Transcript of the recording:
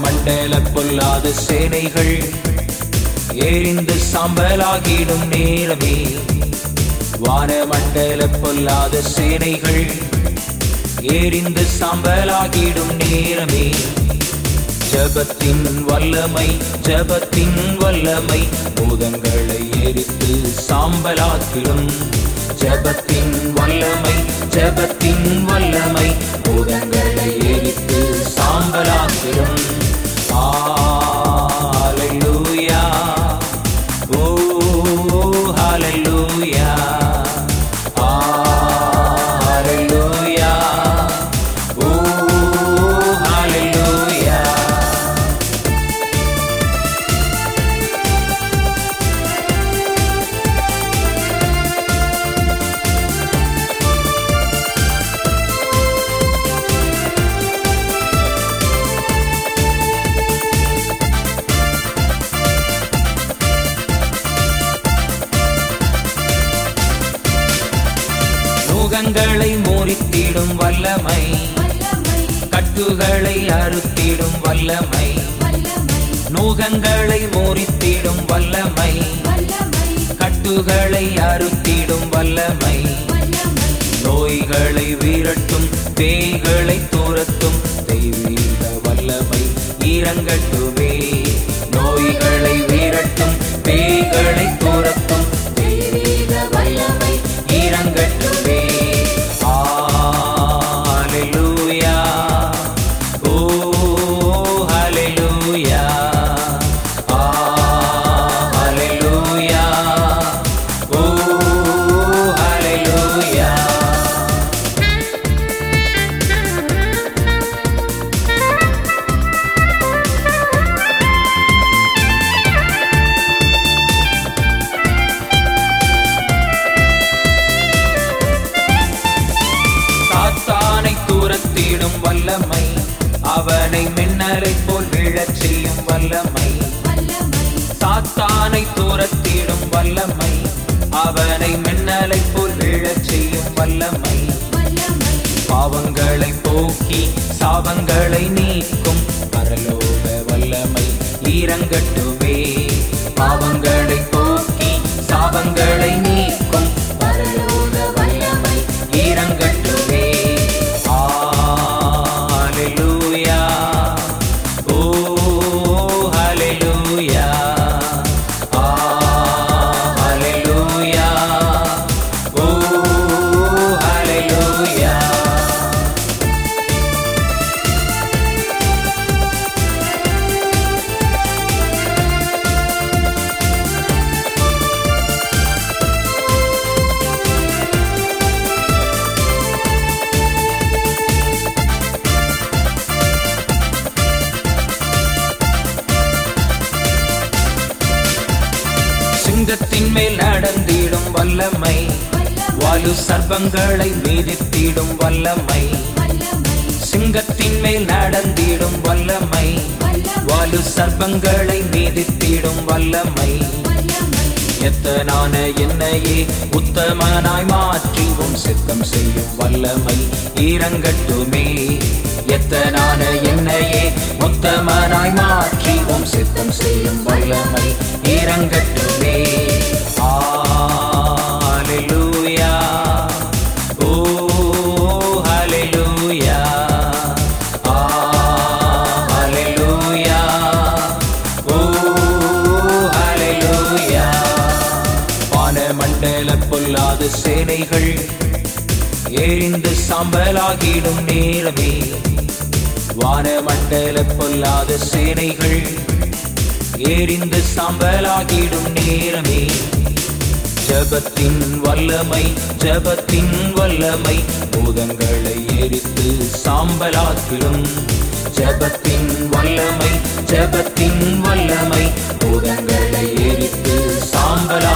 வானமண்டல பொல்லாத சேனைகள் எரிந்து சாம்பலாகிடும் நேரமே வானமண்டல பொல்லாத சேனைகள் எரிந்து சாம்பலாகிடும் நேரமே ஜபத்தின் வல்லமை ஜபத்தின் வல்லமை பூதங்களை எரித்து சாம்பலாக்கிடும் ஜபத்தின் வல்லமை ஜபத்தின் வல்லமை பூதங்களை எரித்து சாம்பலாக்கிடும் ஹalleluya ஓ ஹalleluya ஹalleluya ஓ ஹalleluya நுகங்களை முறித்திடும் வல்லமை கட்டுகளை அறுத்திடும் வல்லமை நுகங்களை முறித்திடும் வல்லமை கட்டுகளை அறுத்திடும் வல்லமை நோய்களை விரட்டும் பேய்களை துரத்தும் தெய்வீக வல்லமை இறங்கட்டுமே நோய்களை விரட்டும் பேய்களை துரத்தும் தெய்வீக வல்லமை இறங்கட்டுமே ஹalleluya ஓ ஹalleluya ஹalleluya ஓ ஹalleluya சாத்தானை தூரத்திடும் வல்லமை அவனை மின்னலை போல் விழச் செய்யும் வல்லமை சாத்தானை தூரத்திடும் வல்லமை அவனை மின்னலை போல் விழச் செய்யும் வல்லமை பாவங்களை போக்கி சாபங்களை நீக்கும் பரலோக வல்லமை இறங்கட்டுமே பாவங்களை போக்கி சாபங்களை நீக்கும் பரலோக வல்லமை இறங்கட்டுமே ஹalleluya ஓ ஹalleluya ஹalleluya ஓ ஹalleluya சிங்கத்தின் மேல் நடந்திடும் வல்லமை வாலு சர்ப்பங்களை மீதித்திடும் வல்லமை சிங்கத்தின் மேல் நடந்திடும் வல்லமை வாலு சர்ப்பங்களை மீதித்திடும் வல்லமை எத்தனான என்னையே உத்தமனாய் மாற்றி உன் சித்தம் செய்யும் வல்லமை இறங்கட்டுமே எத்தனான என்னையே உத்தமனாய் மாற்றி உன் சித்தம் செய்யும் வல்லமை இறங்கட்டுமே ஹalleluya ஓ ஹalleluya ஹalleluya ஓ ஹalleluya வானமண்டல பொல்லாத சேனைகள் எரிந்து சாம்பலாகிடும் நேரமே வானமண்டல பொல்லாத சேனைகள் எரிந்து சாம்பலாகிடும் நேரமே ஜபத்தின் வல்லமை ஜபத்தின் வல்லமை பூதங்களை எரித்து சாம்பலாக்கிடும் ஜபத்தின் வல்லமை ஜபத்தின் வல்லமை பூதங்களை எரித்து சாம்பலா